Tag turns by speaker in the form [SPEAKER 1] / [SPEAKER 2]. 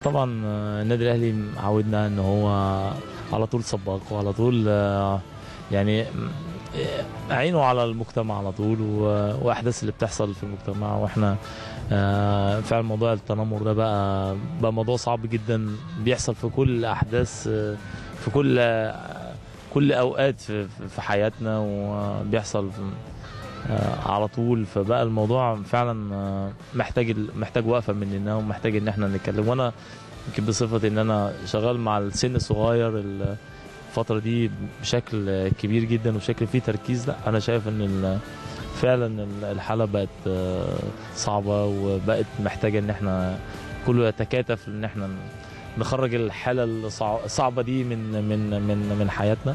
[SPEAKER 1] طبعا آه، النادي الاهلي عودنا ان هو على طول سباق وعلى طول آه، يعني آه، عينه على المجتمع على طول و- واحداث اللي بتحصل في المجتمع واحنا آه، فعلا موضوع التنمر ده بقى بقى موضوع صعب جدا بيحصل في كل احداث آه، في كل آه، كل اوقات في في حياتنا وبيحصل في آه، على طول فبقى الموضوع فعلا آه، محتاج ال- محتاج وقفه مننا ومحتاج ان احنا نتكلم وانا يمكن بصفتي ان انا شغال مع السن الصغير الفتره دي بشكل كبير جدا وبشكل فيه تركيز لا انا شايف ان ال- فعلا ال- الحاله بقت آه، صعبه وبقت محتاجه ان احنا كله يتكاتف ان احنا نخرج الحاله الصع- الصعبه دي من من من من حياتنا